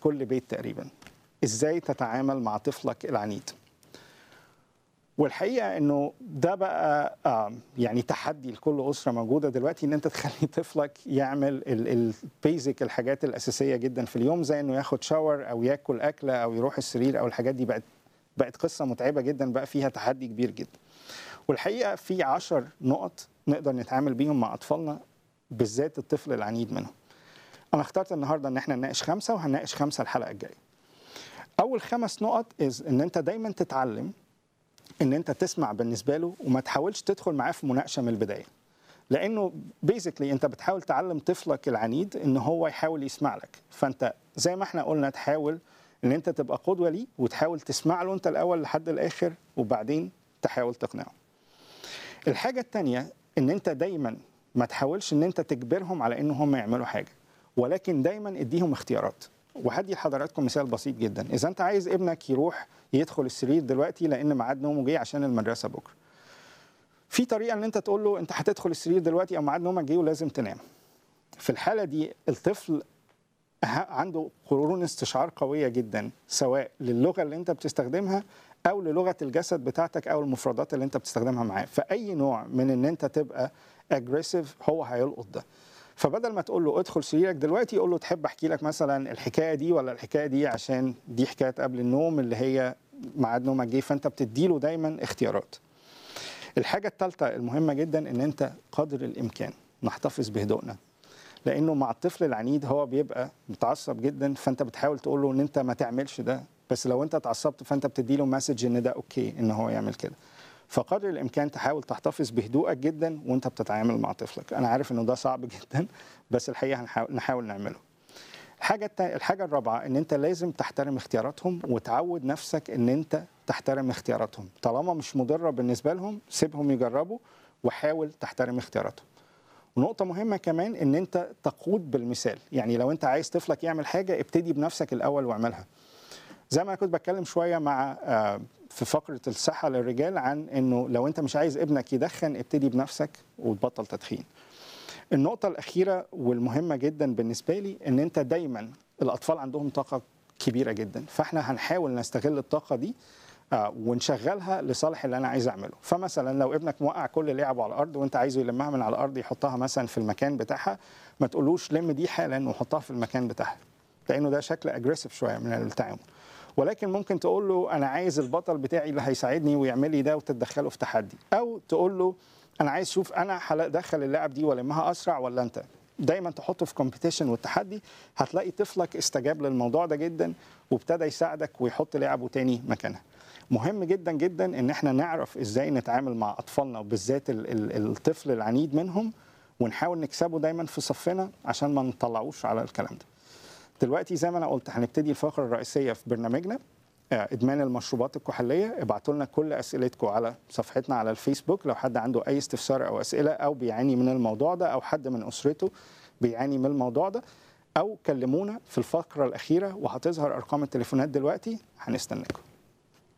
كل بيت تقريبا ازاي تتعامل مع طفلك العنيد والحقيقه انه ده بقى آه يعني تحدي لكل اسره موجوده دلوقتي ان انت تخلي طفلك يعمل البيزك الحاجات الاساسيه جدا في اليوم زي انه ياخد شاور او ياكل اكله او يروح السرير او الحاجات دي بقت بقت قصه متعبه جدا بقى فيها تحدي كبير جدا والحقيقه في عشر نقط نقدر نتعامل بيهم مع اطفالنا بالذات الطفل العنيد منهم انا اخترت النهارده ان احنا نناقش خمسه وهنناقش خمسه الحلقه الجايه اول خمس نقط از ان انت دايما تتعلم ان انت تسمع بالنسبه له وما تحاولش تدخل معاه في مناقشه من البدايه لانه بيزيكلي انت بتحاول تعلم طفلك العنيد ان هو يحاول يسمع لك فانت زي ما احنا قلنا تحاول ان انت تبقى قدوه ليه وتحاول تسمع له انت الاول لحد الاخر وبعدين تحاول تقنعه الحاجه الثانيه ان انت دايما ما تحاولش ان انت تجبرهم على ان هم يعملوا حاجه ولكن دايما اديهم اختيارات وهدي لحضراتكم مثال بسيط جدا اذا انت عايز ابنك يروح يدخل السرير دلوقتي لان ميعاد نومه جه عشان المدرسه بكره في طريقه ان انت تقول له انت هتدخل السرير دلوقتي او ميعاد نومك جه ولازم تنام في الحاله دي الطفل عنده قرون استشعار قويه جدا سواء للغه اللي انت بتستخدمها او للغه الجسد بتاعتك او المفردات اللي انت بتستخدمها معاه فاي نوع من ان انت تبقى اجريسيف هو هيلقط ده فبدل ما تقول له ادخل سريرك دلوقتي قول له تحب احكي لك مثلا الحكايه دي ولا الحكايه دي عشان دي حكايه قبل النوم اللي هي ميعاد نومك جه فانت بتدي له دايما اختيارات الحاجه الثالثه المهمه جدا ان انت قدر الامكان نحتفظ بهدوءنا لانه مع الطفل العنيد هو بيبقى متعصب جدا فانت بتحاول تقول له ان انت ما تعملش ده بس لو انت اتعصبت فانت بتدي له مسج ان ده اوكي ان هو يعمل كده فقدر الامكان تحاول تحتفظ بهدوءك جدا وانت بتتعامل مع طفلك انا عارف انه ده صعب جدا بس الحقيقه هنحاول نحاول نعمله الحاجه التا... الحاجه الرابعه ان انت لازم تحترم اختياراتهم وتعود نفسك ان انت تحترم اختياراتهم طالما مش مضره بالنسبه لهم سيبهم يجربوا وحاول تحترم اختياراتهم ونقطة مهمة كمان إن أنت تقود بالمثال، يعني لو أنت عايز طفلك يعمل حاجة ابتدي بنفسك الأول واعملها. زي ما أنا كنت بتكلم شوية مع في فقرة الصحة للرجال عن إنه لو أنت مش عايز ابنك يدخن ابتدي بنفسك وتبطل تدخين. النقطة الأخيرة والمهمة جدا بالنسبة لي إن أنت دايما الأطفال عندهم طاقة كبيرة جدا، فإحنا هنحاول نستغل الطاقة دي ونشغلها لصالح اللي انا عايز اعمله فمثلا لو ابنك موقع كل لعبه على الارض وانت عايزه يلمها من على الارض يحطها مثلا في المكان بتاعها ما تقولوش لم دي حالا وحطها في المكان بتاعها لانه ده شكل اجريسيف شويه من التعامل ولكن ممكن تقول له انا عايز البطل بتاعي اللي هيساعدني ويعمل لي ده وتتدخله في تحدي او تقول له انا عايز اشوف انا هدخل اللعب دي والمها اسرع ولا انت دايما تحطه في كومبيتيشن والتحدي هتلاقي طفلك استجاب للموضوع ده جدا وابتدى يساعدك ويحط لعبه تاني مكانها مهم جدا جدا ان احنا نعرف ازاي نتعامل مع اطفالنا وبالذات الطفل العنيد منهم ونحاول نكسبه دايما في صفنا عشان ما نطلعوش على الكلام ده دلوقتي زي ما انا قلت هنبتدي الفقره الرئيسيه في برنامجنا ادمان المشروبات الكحوليه ابعتوا لنا كل اسئلتكم على صفحتنا على الفيسبوك لو حد عنده اي استفسار او اسئله او بيعاني من الموضوع ده او حد من اسرته بيعاني من الموضوع ده او كلمونا في الفقره الاخيره وهتظهر ارقام التليفونات دلوقتي هنستناكم